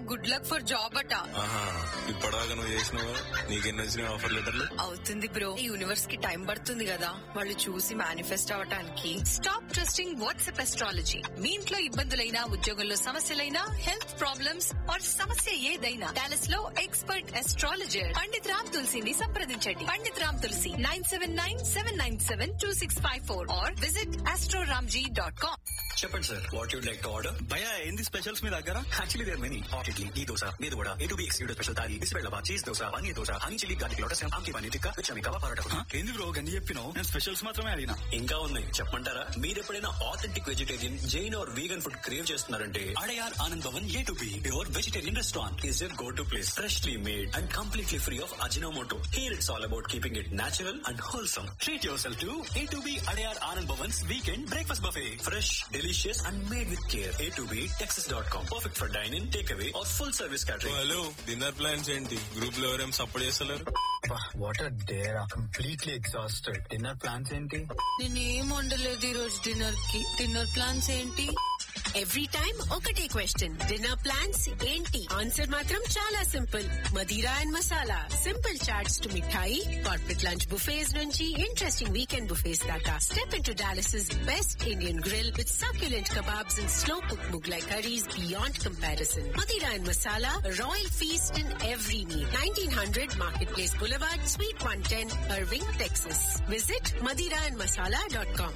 Good luck for job అట ఆహా ఇప్పటిదాకా నువ్వు చేసినావు నీకెన్ని వచ్చినాయి ఆఫర్ లెటర్లు అవుతుంది బ్రో ఈ యూనివర్స్ కి టైం పడుతుంది కదా వాళ్ళు చూసి మేనిఫెస్ట్ అవటానికి స్టాప్ ట్రస్టింగ్ వాట్సాప్ ఎస్ట్రాలజీ మీ ఇంట్లో ఇబ్బందులైనా ఉద్యోగంలో సమస్యలైనా హెల్త్ ప్రాబ్లమ్స్ ఆర్ సమస్య ఏదైనా డాలస్ లో ఎక్స్పర్ట్ ఎస్ట్రాలజర్ పండిత్ రామ్ తులసిని సంప్రదించండి Pandit Ram Tulasi nine seven nine seven nine seven two six five four or visit astroramji dot com చెప్పండి sir what you'd like to order భయ ఏంది స్పెషల్స్ మీ దగ్గర actually there many hot idli ఈ దోశ మీద కూడా A to B excluded special thali బిస్బెల్లవా cheese dosa paneer dosa honey chilli garlic lotus ఆమ్కి పన్నీర్ టిక్కా విచమి కవా పరోటా హ? ఏంది బ్రో గన్ని చెప్పినావు నేను స్పెషల్స్ మాత్రమే అడిగినా ఇంకా ఉన్నాయి చెప్పమంటారా మీరు ఎప్పుడైనా authentic vegetarian Jain or vegan food crave చేస్తున్నారంటే Adyar Anand Bhavan A to B your vegetarian restaurant is your go to place freshly made and completely free of Ajinomoto here it's all about keeping it natural and wholesome treat yourself to A to B Adyar Anand Bhavan's weekend breakfast buffet fresh delicious and made with care A to B Texas dot com perfect for dyne in take away or full service catering hello dinner plans ఏంటి group లో ఎవరేం support చేస్తలేరు what are there completely exhausted dinner plans ఏంటి నేనేం వండలేదు ఈ రోజు dinner కి డిన్నర్ ప్లాన్స్ ఏంటి ఎవ్రీ టైం ఒకటే క్వశ్చన్ డిన్నర్ ప్లాన్స్ ఏంటి ఆన్సర్ మాత్రం చాలా సింపుల్ మదీరా and masala simple chaats to mithai corporate lunch buffets నుంచి ఇంట్రెస్టింగ్ వీకెండ్ బుఫేస్ దాకా step in to Dallas best Indian grill with succulent kebabs and slow cooked Mughlai curries beyond comparison. Madira and Masala, a royal feast in every meal. 1900 Marketplace Boulevard, Suite 110, Irving, Texas. Visit madiraandmasala.com.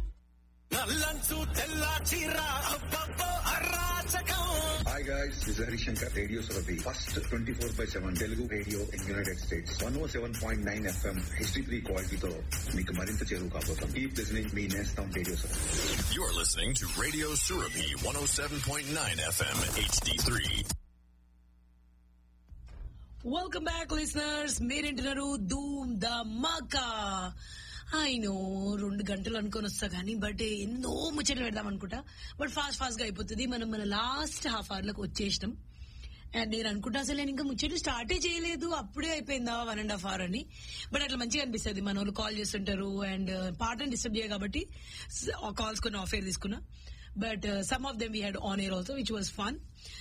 Hi guys, this is Harishankar, Radio Surabi. First 24 by 7 Telugu radio in United States. 107.9 FM HD3 క్వాలిటీతో మీకు మరింత చేరువు కాబోతాం. Keep listening మీ నేస్తం radio Surabhi. You're listening to Radio Surabi 107.9 FM HD3. Welcome back listeners మీరేంటున్నారు Dhoom the మకా no రెండు గంటలు అనుకొని వస్తా కానీ బట్ ఎన్నో ముచ్చట్లు పెడదాం అనుకుంటా బట్ ఫాస్ట్ ఫాస్ట్ గా అయిపోతుంది మనం మన లాస్ట్ హాఫ్ అవర్ లకు వచ్చేసినాం అండ్ నేను అనుకుంటా అసలు నేను ఇంకా ముచ్చట్లు స్టార్టే చేయలేదు అప్పుడే అయిపోయిందా వన్ అండ్ హాఫ్ అవర్ అని బట్ అట్లా మంచిగా అనిపిస్తుంది మన వాళ్ళు కాల్ చేస్తుంటారు అండ్ పాటను డిస్టర్బ్ చేయ కాబట్టి కాల్స్ కొన్ని ఆఫ్ ఎయిర్ తీసుకున్నా but some of them we had on air also which was fun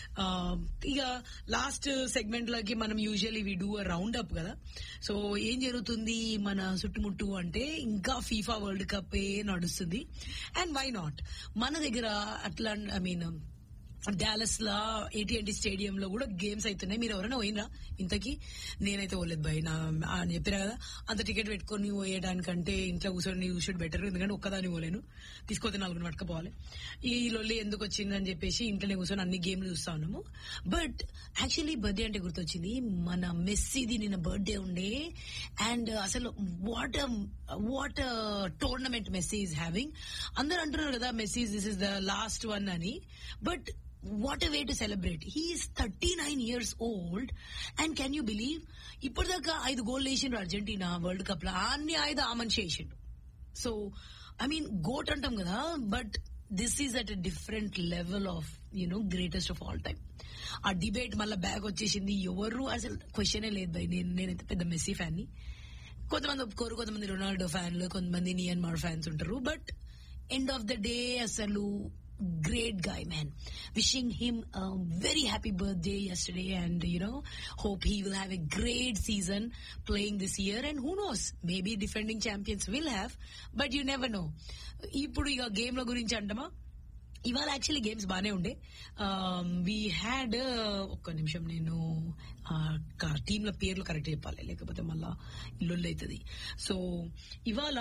ఇక లాస్ట్ సెగ్మెంట్ లోకి మనం usually we do round up కదా సో ఏం జరుగుతుంది మన చుట్టుముట్టు అంటే ఇంకా ఫీఫా వరల్డ్ కప్ ఏ నడుస్తుంది అండ్ వై నాట్ మన దగ్గర అట్లా ఐ మీన్ డాలస్ లా ఏటీఎన్టీ స్టేడియం లో కూడా గేమ్స్ అవుతున్నాయి మీరు ఎవరైనా పోయినరా ఇంతకీ నేనైతే పోలేదు భయ్ నా అని చెప్పినా కదా అంత టికెట్ పెట్టుకొని పోయేదానికంటే ఇంట్లో కూర్చొని చూసుడు బెటర్ ఎందుకంటే ఒక్కదాన్ని పోలేను తీసుకోతే నలుగురు పట్టుకపోవాలి ఈ లొల్లి ఎందుకు వచ్చిందని చెప్పేసి ఇంట్లోనే కూర్చొని అన్ని గేమ్లు చూస్తా ఉన్నాము బట్ యాక్చువల్లీ బర్త్డే అంటే గుర్తొచ్చింది మన మెస్సీది నిన్న బర్త్డే ఉండే అండ్ అసలు what what tournament Messi is having అందరూ అంటున్నారు కదా Messi this is the last one అని but what way to celebrate he's thirty nine years old and can you believe ఇప్పటిదాకా ఐదు గోల్ వేసిండ్రు అర్జెంటీనా వరల్డ్ కప్ లో అన్ని ఐదు ఆ మనిషి వేసిండు సో ఐ మీన్ గోట్ అంటాం కదా but this is at different level of you know greatest of all time ఆ డిబేట్ మళ్ళీ బ్యాగ్ వచ్చేసింది ఎవరు అసలు క్వశ్చనే లేదు భయ్ నేను నేనైతే పెద్ద మెస్సీ ఫ్యాన్ ని కొంతమంది ఒప్పుకోరు కొంతమంది రొనాల్డో ఫ్యాన్లు కొంతమంది నియన్ మార్ ఫ్యాన్స్ ఉంటారు but end of the day అసలు great guy man wishing him a very happy birthday yesterday and you know hope he will have a great season playing this year and who knows maybe defending champions will have but you never know ఇప్పుడు ఇక game ల గురించి అంటమా ఇవాళ actually games బానే ఉండే we had ఒక్క నిమిషం నేను టీంల పేర్లు కరెక్ట్ చెప్పాలి లేకపోతే మళ్ళా ఇల్లు అవుతుంది సో ఇవాళ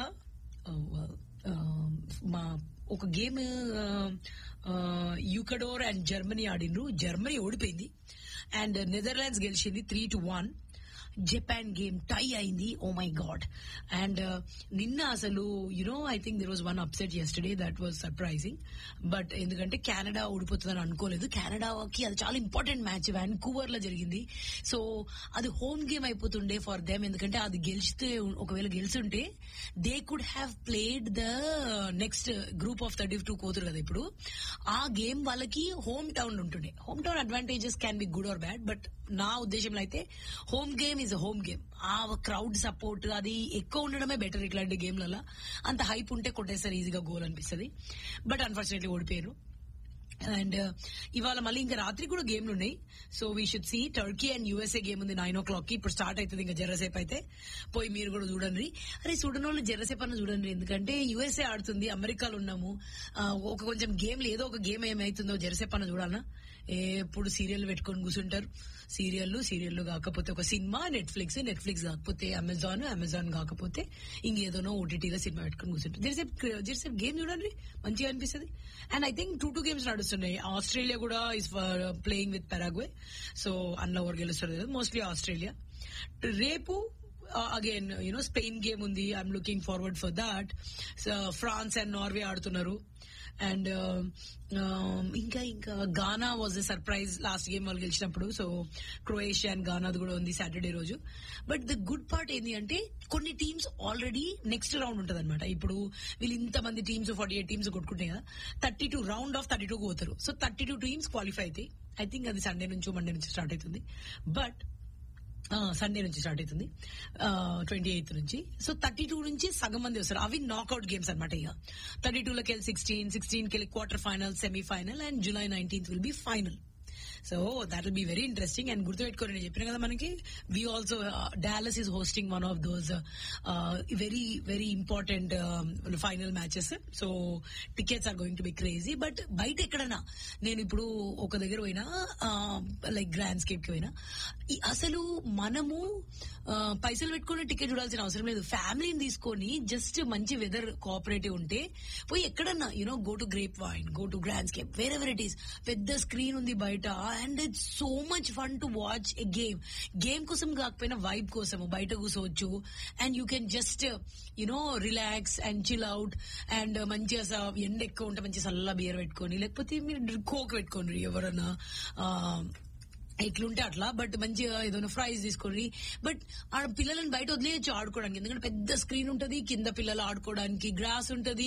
మా ఒక గేమ్ యూకడోర్ అండ్ జర్మనీ ఆడిండ్రు జర్మనీ ఓడిపోయింది అండ్ నెదర్లాండ్స్ గెలిచింది three two one Japan game tie అయింది ఓ మై గాడ్ అండ్ నిన్న అసలు you know I think there was one upset yesterday that was surprising but ఎందుకంటే కెనడా ఓడిపోతుందని అనుకోలేదు కెనడాకి అది చాలా ఇంపార్టెంట్ మ్యాచ్ వ్యాన్కూవర్ లో జరిగింది సో అది హోమ్ గేమ్ అయిపోతుండే ఫర్ దెమ్ ఎందుకంటే అది గెలిచితే ఒకవేళ గెలిచుంటే they could have played the next group of thirty two కోతురు కదా ఇప్పుడు ఆ గేమ్ వాళ్ళకి హోమ్ టౌన్ ఉంటుండే home town advantages can be good or bad but నా ఉద్దేశంలో అయితే home game is home game ఆ క్రౌడ్ సపోర్ట్ అది ఎక్కువ ఉండడమే బెటర్ ఇట్లాంటి గేమ్లలో అంత హైప్ ఉంటే కొట్టేస్తారు ఈజీగా గోల్ అనిపిస్తుంది బట్ అన్ఫార్చునేట్లీ ఓడిపోయారు అండ్ ఇవాళ మళ్ళీ ఇంకా రాత్రి కూడా గేమ్లు ఉన్నాయి so we should see Turkey and USA game ఉంది నైన్ ఓ క్లాక్ కి ఇప్పుడు స్టార్ట్ అవుతుంది ఇంకా జర్రసేపు అయితే పోయి మీరు కూడా చూడండి అరే చూడని వాళ్ళు జర్రసేపు అన్న చూడండి ఎందుకంటే యూఎస్ఏ ఆడుతుంది అమెరికాలో ఉన్నాము ఆ, ఒక కొంచెం గేమ్లు ఏదో ఒక గేమ్ ఏమైతుందో జర్రసేపు అన్న చూడాలనా ఎప్పుడు సీరియల్ పెట్టుకొని కూర్చుంటారు సీరియల్ సీరియల్ కాకపోతే ఒక సినిమా నెట్ఫ్లిక్స్ నెట్ఫ్లిక్స్ కాకపోతే అమెజాన్ అమెజాన్ కాకపోతే ఇంకేదోనో ఓటీటీలో సినిమా పెట్టుకొని కూర్చుంటారు జెర్సేపు జెర్సేపు గేమ్ చూడండి మంచిగా అనిపిస్తుంది and I think two two games నడుస్తున్నాయి ఆస్ట్రేలియా కూడా is playing with Paraguay so అన్న ఓవర్ గెలుస్తారు మోస్ట్లీ ఆస్ట్రేలియా రేపు అగైన్ యునో స్పెయిన్ గేమ్ ఉంది I'm looking forward for that France and Norway ఆడుతున్నారు అండ్ ఇంకా ఇంకా Ghana was a surprise last game వాళ్ళు గెలిచినప్పుడు సో క్రొయేషియా అండ్ గానాది కూడా ఉంది సాటర్డే రోజు బట్ ద గుడ్ పార్ట్ ఏంటి అంటే కొన్ని టీమ్స్ ఆల్రెడీ నెక్స్ట్ రౌండ్ ఉంటది అనమాట ఇప్పుడు వీళ్ళు ఇంతమంది టీమ్స్ ఫార్టీ ఎయిట్ టీమ్స్ కొట్టుకుంటాయి కదా thirty two round of thirty two పోతారు so thirty two teams qualify అవుతాయి ఐ థింక్ అది సండే నుంచి మండే నుంచి స్టార్ట్ అవుతుంది బట్ సండే నుంచి స్టార్ట్ అవుతుంది ట్వంటీ ఎయిత్ నుంచి సో థర్టీ టూ నుంచి సగం మంది వస్తారు అవి నాకౌట్ గేమ్స్ అనమాట ఇక థర్టీ టూ లోకి వెళ్ళి సిక్స్టీన్ సిక్స్టీన్ కి వెళ్ళి quarter final semi final and July nineteenth will be final so that will be very interesting and గుర్తుపెట్టుకోండి నేను చెప్పిన కదా మనకి we also Dallas is hosting one of those very very important final matches so tickets are going to be crazy but బయట ఎక్కడన్నా నేను ఇప్పుడు ఒక దగ్గర పోయినా లైక్ గ్రాండ్ స్కేప్ కి పోయినా ఈ అసలు మనము ఆ, పైసలు పెట్టుకుని టికెట్ చూడాల్సిన అవసరం లేదు ఫ్యామిలీని తీసుకొని జస్ట్ మంచి వెదర్ కోఆపరేటివ్ ఉంటే పోయి ఎక్కడన్నా you know go to grape wine go to Grandscape వేరే వేరే ఇట్ ఈస్ పెద్ద స్క్రీన్ ఉంది బయట and it's so much fun to watch a game game కోసం కాకపోయినా వైబ్ కోసం బయట కూర్చోవచ్చు and you can just you know relax and chill out and మంచిగా స- ఎండ ఎక్కువ ఉంటే మంచి చల్ల బియర్ పెట్టుకొని లేకపోతే మీరు కోక్ పెట్టుకోండి ఎవరన్నా ఆ, ఎట్లుంటే అట్లా బట్ మంచిగా ఏదైనా ఫ్రైస్ తీసుకొని బట్ ఆడ పిల్లలను బయట వదిలేయచ్చు ఆడుకోవడానికి ఎందుకంటే పెద్ద స్క్రీన్ ఉంటది కింద పిల్లలు ఆడుకోవడానికి గ్రాస్ ఉంటది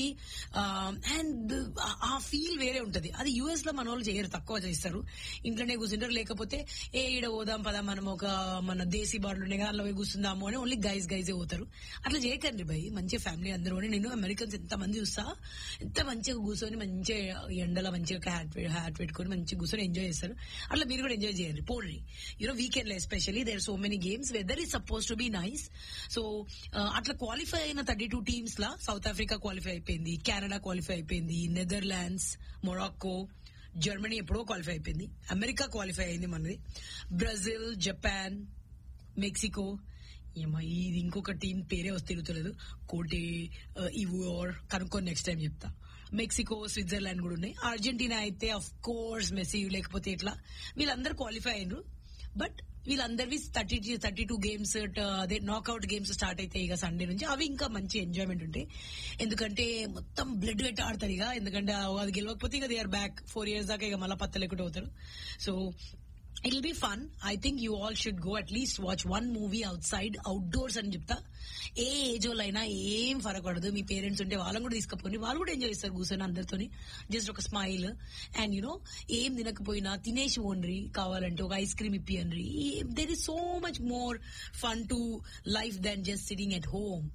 అండ్ ఆ ఫీల్ వేరే ఉంటది అది యుఎస్ లో మన వాళ్ళు చేయరు తక్కువ చేస్తారు ఇంట్లోనే కూర్చుంటారు లేకపోతే ఏ ఈడ పోదాం పదా మనం ఒక మన దేశీ బార్లు ఉన్నాయి కదా అందులో పోయి కూర్చుందాము అని ఓన్లీ గైస్ గైజే పోతారు అట్లా చేయకండి భయ్ మంచి ఫ్యామిలీ అందరూ అని నేను అమెరికన్స్ ఎంత మంది చూస్తా ఎంత మంచిగా కూర్చొని మంచిగా ఎండలో మంచిగా హ్యాట్ హ్యాట్ పెట్టుకొని మంచిగా కూర్చొని ఎంజాయ్ చేస్తారు అట్లా మీరు కూడా ఎంజాయ్ చేయండి పోండి యూనో వీకెండ్ లో especially there so many games weather is suppose to be nice so అట్లా క్వాలిఫై అయిన థర్టీ టూ టీమ్స్ లా సౌత్ ఆఫ్రికా క్వాలిఫై అయిపోయింది కెనడా క్వాలిఫై అయిపోయింది నెదర్లాండ్స్ మొరాక్కో జర్మనీ ఎప్పుడో క్వాలిఫై అయిపోయింది అమెరికా క్వాలిఫై అయింది మనది బ్రెజిల్ జపాన్ మెక్సికో ఏమో ఇది ఇంకొక టీం పేరే వస్తే తిరుగుతలేదు కోటి ఇవోర్ కనుక్కొని నెక్స్ట్ టైం చెప్తా మెక్సికో స్విట్జర్లాండ్ కూడా ఉన్నాయి అర్జెంటీనా అయితే అఫ్ కోర్స్ మెస్సీ లేకపోతే ఎట్లా వీళ్ళందరూ క్వాలిఫై అయినరు బట్ వీళ్ళందరివి థర్టీ థర్టీ టూ గేమ్స్ అదే నాకౌట్ గేమ్స్ స్టార్ట్ అయితే ఇక సండే నుంచి అవి ఇంకా మంచి ఎంజాయ్మెంట్ ఉంటాయి ఎందుకంటే మొత్తం బ్లడ్ పెట్టి ఆడతారు ఇక ఎందుకంటే అది గెలవకపోతే ఇక they are back four years దాకా ఇక మళ్ళీ పత్తలేకుండా అవుతారు so it be fun I think you all should go at least watch one movie outside outdoors అని చెప్తా ఏ ఏజ్ అయినా ఏం ఫరక్ పడదు మీ పేరెంట్స్ ఉంటే వాళ్ళని కూడా తీసుకుపోయి వాళ్ళు కూడా ఎంజాయ్ చేస్తారు కూర్చొని అందరితోని జస్ట్ ఒక స్మైల్ అండ్ యునో ఏం తినకపోయినా తినేసి ఓన్రి కావాలంటే ఒక ఐస్ క్రీమ్ ఇప్పియండ్రి there is so much more fun to life than just sitting at home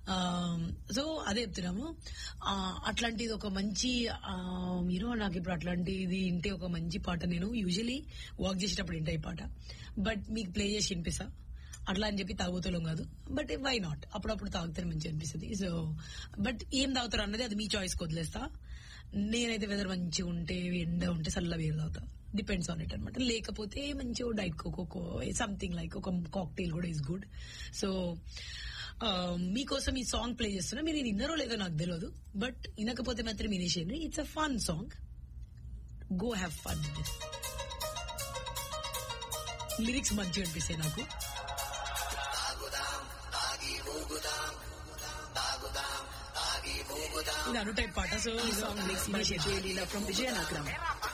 so అదే చెప్తున్నాము ఆ, అట్లాంటిది ఒక మంచి యూనో నాకు ఇప్పుడు అట్లాంటిది ఇంటే ఒక మంచి పాట నేను యూజువలీ వాక్ చేసేటప్పుడు వింటా ఈ పాట బట్ మీకు ప్లే చేసి వినిపిస్తా అట్లా అని చెప్పి తాగుతలేం కాదు బట్ వై నాట్ అప్పుడప్పుడు తాగితే మంచిగా అనిపిస్తుంది సో బట్ ఏం తాగుతారు అన్నది అది మీ చాయిస్ వదిలేస్తా నేనైతే వెదర్ మంచిగా ఉంటే ఎండ ఉంటే చల్ల వేరు తాగుతా డిపెండ్స్ ఆన్ ఇట్ అనమాట లేకపోతే మంచిగా డైట్ కోకో సంథింగ్ లైక్ ఒక కాక్టైల్ కూడా ఇస్ గుడ్ సో మీకోసం ఈ సాంగ్ ప్లే చేస్తున్నా మీరు ఇది విన్నారో లేదో నాకు తెలియదు బట్ వినకపోతే మాత్రం వినేసేయండి it's a fun song go have fun this lyrics మంచిగా అనిపిస్తాయి నాకు ఇది అను టైప్ పాట సో ఈ song lyrics Jayleela from Vijayanagaram.